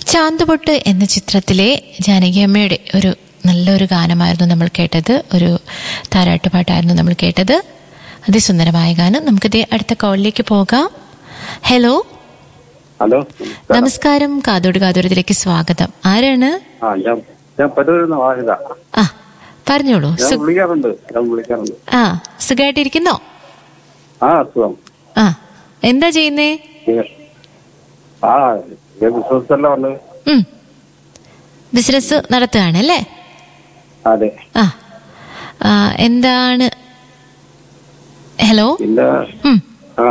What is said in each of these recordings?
ചാന്തുപൊട്ട് എന്ന ചിത്രത്തിലെ ജാനകിയമ്മയുടെ ഒരു നല്ലൊരു ഗാനമായിരുന്നു നമ്മൾ കേട്ടത് ഒരു താരാട്ടുപാട്ടായിരുന്നു നമ്മൾ കേട്ടത് അതിസുന്ദരമായ ഗാനം നമുക്കിത് അടുത്ത കോളിലേക്ക് പോകാം ഹലോ ഹലോ നമസ്കാരം കാതോട് കാതോരത്തിലേക്ക് സ്വാഗതം ആരാണ് ആ ഞാൻ ഞാൻ പരൂരുന്ന വാഹിത ആ പറഞ്ഞോളൂ ഞാൻ സു- വിളിക്കാറുണ്ട് ഞാൻ വിളിക്കാറുണ്ട് ആ സുഖമായിട്ടിരിക്കുന്നോ ആ അസുഖം ആ എന്താ ചെയ്യുന്നേ ഏ- ആ ബിസിനസ് എല്ലാം ഉണ്ട് ഉം ബിസിനസ് നടത്തുകയാണ് അല്ലേ അതെ ആ ആ, എന്താണ് ഹലോ പിന്നെ ഉം ആ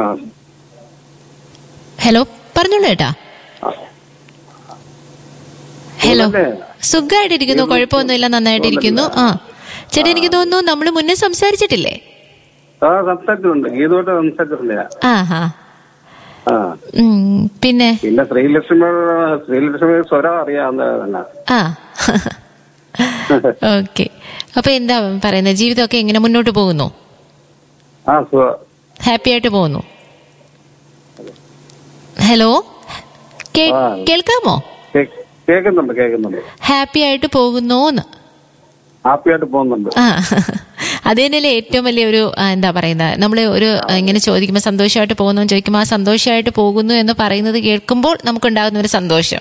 ഹലോ പറഞ്ഞോളൂ ഏട്ടാ ഹലോ സുഖമല്ലേ? സുഖമായിട്ടിരിക്കുന്നു കുഴപ്പമൊന്നുമില്ല നന്നായിട്ടിരിക്കുന്നു ആ ചേട്ടാ എനിക്ക് തോന്നുന്നു നമ്മൾ മുന്നേ സംസാരിച്ചിട്ടില്ലേ ആ സംസാരിച്ചിട്ടുണ്ട് ഗീതോട്ട് സംസാരിച്ചിട്ടുണ്ട് ഞാൻ. ആ ഹാ ആ ഉം, പിന്നെ പിന്നെ ശ്രീലക്ഷ്മി ശ്രീലക്ഷ്മി സ്വരം അറിയാവുന്ന തന്നെ ആ ഓക്കെ അപ്പൊ എന്താ പറയുന്നത് ജീവിതമൊക്കെ എങ്ങനെ മുന്നോട്ട് പോകുന്നു ആ സുഖം ഹാപ്പി ആയിട്ട് പോകുന്നു ഹലോ കേ- ആ. കേൾക്കാമോ കേ- കേൾക്കുന്നുണ്ട് കേൾക്കുന്നുണ്ട് ഹാപ്പി ആയിട്ട് പോകുന്നോന്ന് ഹാപ്പി ആയിട്ട് പോകുന്നുണ്ട് ആ അത് തന്നെയല്ലേ ഏറ്റവും വലിയ ഒരു ആ, എന്താ പറയുന്നത് നമ്മൾ ഒരു ആ, ഇങ്ങനെ ചോദിക്കുമ്പോൾ സന്തോഷമായിട്ട് പോകുന്നു എന്ന് ചോദിക്കുമ്പോൾ ആ സന്തോഷമായിട്ട് പോകുന്നു എന്ന് പറയുന്നത് കേൾക്കുമ്പോൾ നമുക്കുണ്ടാകുന്ന ഒരു സന്തോഷം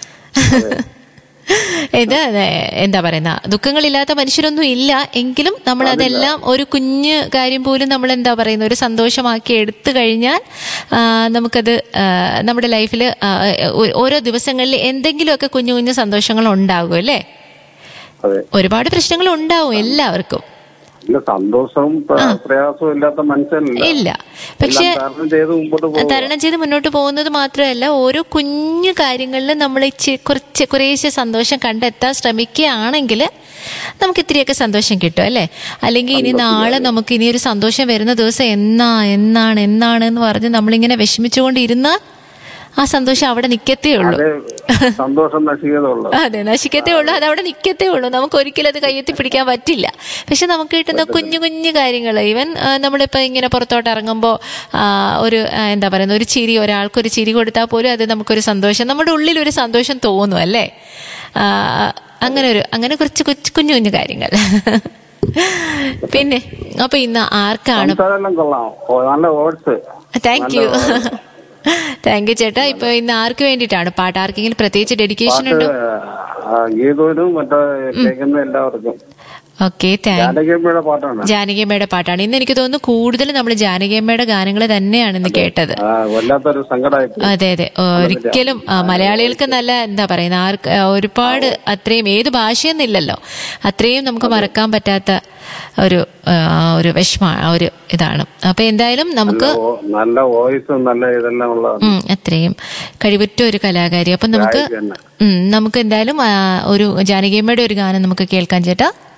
ഇത് അതെ, എന്താ പറയുന്ന ദുഃഖങ്ങളില്ലാത്ത മനുഷ്യരൊന്നും ഇല്ല എങ്കിലും നമ്മൾ അതെല്ലാം ഒരു കുഞ്ഞ് കാര്യം പോലും നമ്മൾ എന്താ പറയുന്ന ഒരു സന്തോഷമാക്കി എടുത്തു കഴിഞ്ഞാൽ ആ, നമുക്കത് ആ, നമ്മുടെ ലൈഫിൽ ഓരോ ദിവസങ്ങളിൽ എന്തെങ്കിലുമൊക്കെ കുഞ്ഞു കുഞ്ഞു സന്തോഷങ്ങൾ ഉണ്ടാകും അല്ലേ അതെ ഒരുപാട് പ്രശ്നങ്ങൾ ഉണ്ടാവും എല്ലാവർക്കും പിന്നെ സന്തോഷവും പ്ര- പ്രയാസവും ഇല്ലാത്ത മനുഷ്യനില്ല ഇല്ല പക്ഷെ എല്ലാം തരണം ചെയ്ത് മുമ്പോട്ട് പോകും തരണം ചെയ്ത് മുന്നോട്ട് പോകുന്നത് മാത്രമല്ല ഓരോ കുഞ്ഞു കാര്യങ്ങളിലും നമ്മൾ ഇച്ചി- കുറച്ച് കുറേശ്ശെ സന്തോഷം കണ്ടെത്താൻ ശ്രമിക്കുകയാണെങ്കിൽ നമുക്ക് ഇത്തിരിയൊക്കെ സന്തോഷം കിട്ടും അല്ലേ അല്ലെങ്കിൽ ഇനി നാളെ നമുക്ക് ഇനി ഒരു സന്തോഷം വരുന്ന ദിവസം എന്നാ എന്നാണ് എന്നാണ് എന്ന് പറഞ്ഞ് നമ്മളിങ്ങനെ വിഷമിച്ചുകൊണ്ടിരുന്നാൽ ആ സന്തോഷം അവിടെ നിൽക്കത്തേ ഉള്ളൂ അത് സന്തോഷം നശിക്കുന്നതുള്ളൂ അതെ നശിക്കത്തേ ഉള്ളൂ അത് അവിടെ നിൽക്കത്തേ ഉള്ളൂ നമുക്ക് ഒരിക്കലും അത് കയ്യെത്തി പിടിക്കാൻ പറ്റില്ല പക്ഷെ നമുക്ക് കിട്ടുന്ന കുഞ്ഞു കുഞ്ഞു കാര്യങ്ങൾ ഈവൻ നമ്മളിപ്പോൾ ഇങ്ങനെ പുറത്തോട്ട് ഇറങ്ങുമ്പോൾ ഒരു ആ, എന്താ പറയുന്നത് ഒരു ചിരി ഒരാൾക്കൊരു ചിരി കൊടുത്താൽ പോലും അത് നമുക്കൊരു സന്തോഷം നമ്മുടെ ഉള്ളിൽ ഒരു സന്തോഷം തോന്നും അല്ലേ ആ, അങ്ങനെ ഒരു അങ്ങനെ കുറച്ച് കൊച്ചു കുഞ്ഞു കുഞ്ഞു കാര്യങ്ങൾ പിന്നെ അപ്പൊ ഇന്ന് ആർക്കാണ് സംസാരമെല്ലാം കൊള്ളാം ഓ, നല്ല oats thank you thank you ചേട്ടാ ഇപ്പൊ ഇന്ന് ആർക്ക് വേണ്ടിയിട്ടാണ് പാട്ട് ആർക്കെങ്കിലും പ്രത്യേകിച്ച് ഡെഡിക്കേഷൻ ഉണ്ടോ ഗീതോനും മറ്റേ കേൾക്കുന്ന എല്ലാവർക്കും ഓക്കെ താങ്ക് ജാനകിയമ്മയുടെ പാട്ടാണ് ജാനകിയമ്മയുടെ പാട്ടാണ് ഇന്ന് എനിക്ക് തോന്നുന്നു കൂടുതൽ നമ്മൾ ജാനകിയമ്മയുടെ ഗാനങ്ങൾ തന്നെയാണ് ഇന്ന് കേട്ടത് ആ, വല്ലാത്തൊരു സങ്കടമായിട്ട് അതെ അതെ ഒരിക്കലും ആ, മലയാളികൾക്ക് നല്ല എന്താ പറയുന്ന ആർക്ക് ആ, ഒരുപാട് അത്രയും ഏത് ഭാഷയെന്നില്ലല്ലോ അത്രയും നമുക്ക് മറക്കാൻ പറ്റാത്ത ഒരു ആ, ഒരു വിഷമ ഒരു ഇതാണ് അപ്പൊ എന്തായാലും നമുക്ക് ഓ- നല്ല വോയിസും നല്ല ഇതെല്ലാം ഉള്ള ഉം, അത്രയും കഴിവുറ്റ ഒരു കലാകാരി അപ്പൊ നമുക്ക് ഗായിക തന്നെ. ഉം, നമുക്ക് എന്തായാലും ആ, ഒരു ജാനകിയമ്മയുടെ ഒരു ഗാനം നമുക്ക് കേൾക്കാൻ ചേട്ടാ